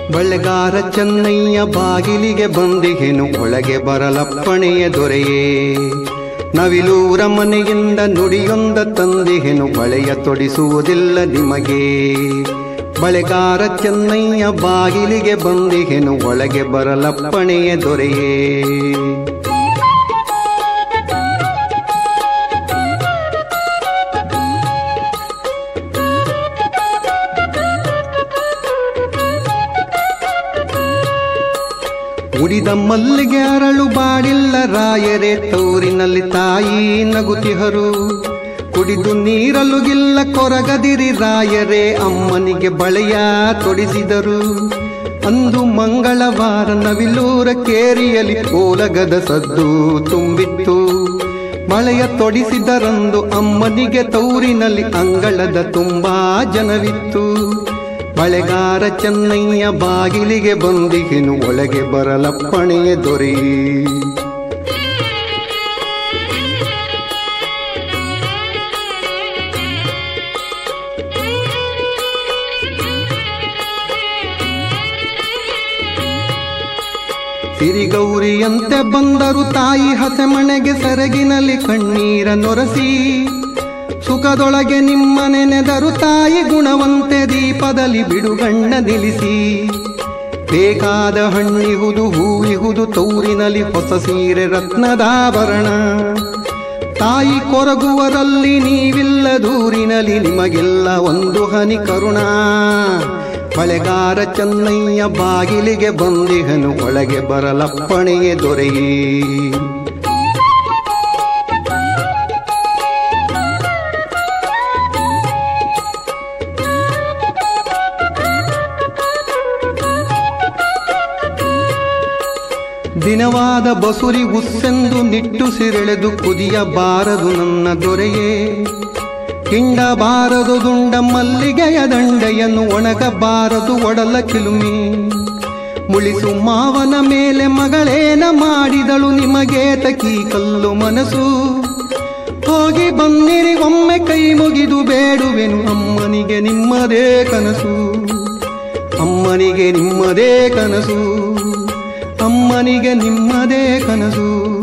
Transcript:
ಬಳೆಗಾರ ಚೆನ್ನಯ್ಯ ಬಾಗಿಲಿಗೆ ಬಂದಿಗೆನು ಒಳಗೆ ಬರಲಪ್ಪಣೆಯ ದೊರೆಯೇ ನವಿಲೂರ ಮನೆಯಿಂದ ನುಡಿಯೊಂದ ತಂದಿಗೆನು ಬಳೆಯ ತೊಡಿಸುವುದಿಲ್ಲ ನಿಮಗೆ ಬಳೆಗಾರ ಚೆನ್ನಯ್ಯ ಬಾಗಿಲಿಗೆ ಬಂದಿಗೆನು ಒಳಗೆ ಬರಲಪ್ಪಣೆಯ ದೊರೆಯೇ ಉಡಿದ ಮಲ್ಲಿಗೆ ಅರಳು ಬಾಡಿಲ್ಲ ರಾಯರೇ ತೌರಿನಲ್ಲಿ ತಾಯಿ ನಗುತಿಹರು ಕುಡಿದು ನೀರಲುಗಿಲ್ಲ ಕೊರಗದಿರಿ ರಾಯರೇ ಅಮ್ಮನಿಗೆ ಬಳೆಯ ತೊಡಿಸಿದರು ಅಂದು ಮಂಗಳವಾರ ನವಿಲೂರ ಕೇರಿಯಲ್ಲಿ ಓಲಗದ ಸದ್ದು ತುಂಬಿತ್ತು ಮಳೆಯ ತೊಡಿಸಿದರಂದು ಅಮ್ಮನಿಗೆ ತೌರಿನಲ್ಲಿ ಅಂಗಳದ ತುಂಬಾ ಜನವಿತ್ತು ಬಳೆಗಾರ ಚೆನ್ನಯ್ಯ ಬಾಗಿಲಿಗೆ ಬಂದಿಗೆನು ಒಳಗೆ ಬರಲಪ್ಪಣೆಯ ದೊರೆ ಸಿರಿಗೌರಿಯಂತೆ ಬಂದರು ತಾಯಿ ಹಸೆಮಣೆಗೆ ಸೆರಗಿನಲ್ಲಿ ಕಣ್ಣೀರ ನೊರಸಿ ಸುಖದೊಳಗೆ ನಿಮ್ಮ ನೆನೆದರು ತಾಯಿ ಗುಣವಂತೆ ದೀಪದಲ್ಲಿ ಬಿಡುಗಣ್ಣ ನಿಲ್ಲಿಸಿ ಬೇಕಾದ ಹಣ್ಣಿಹುದು ಹೂವಿಹುದು ತೌರಿನಲ್ಲಿ ಹೊಸ ಸೀರೆ ರತ್ನದಾಭರಣ ತಾಯಿ ಕೊರಗುವರಲ್ಲಿ ನೀವಿಲ್ಲ ದೂರಿನಲ್ಲಿ ನಿಮಗೆಲ್ಲ ಒಂದು ಹನಿ ಕರುಣ ಬಳೆಗಾರ ಚೆನ್ನಯ್ಯ ಬಾಗಿಲಿಗೆ ಬಂದಿಹನು ಒಳಗೆ ಬರಲಪ್ಪಣೆಯೇ ದೊರೆಯೇ ದಿನವಾದ ಬಸುರಿ ಉಸ್ಸೆಂದು ನಿಟ್ಟುಸಿರೆಳೆದು ಕುದಿಯಬಾರದು ನನ್ನ ದೊರೆಯೇ ಹಿಂಡಬಾರದು ದುಂಡ ಮಲ್ಲಿಗೆಯ ದಂಡೆಯನ್ನು ಒಣಗಬಾರದು ಒಡಲ ಚಿಲುಮಿ ಮುಳಿಸು ಮಾವನ ಮೇಲೆ ಮಗಳೇನ ಮಾಡಿದಳು ನಿಮಗೆ ತಕಿ ಕಲ್ಲು ಮನಸ್ಸು ಹೋಗಿ ಬನ್ನಿರಿ ಒಮ್ಮೆ ಕೈ ಮುಗಿದು ಬೇಡುವೆನು ಅಮ್ಮನಿಗೆ ನಿಮ್ಮದೇ ಕನಸು ಅಮ್ಮನಿಗೆ ನಿಮ್ಮದೇ ಕನಸು ಅಮ್ಮನಿಗೆ ನಿಮ್ಮದೇ ಕನಸು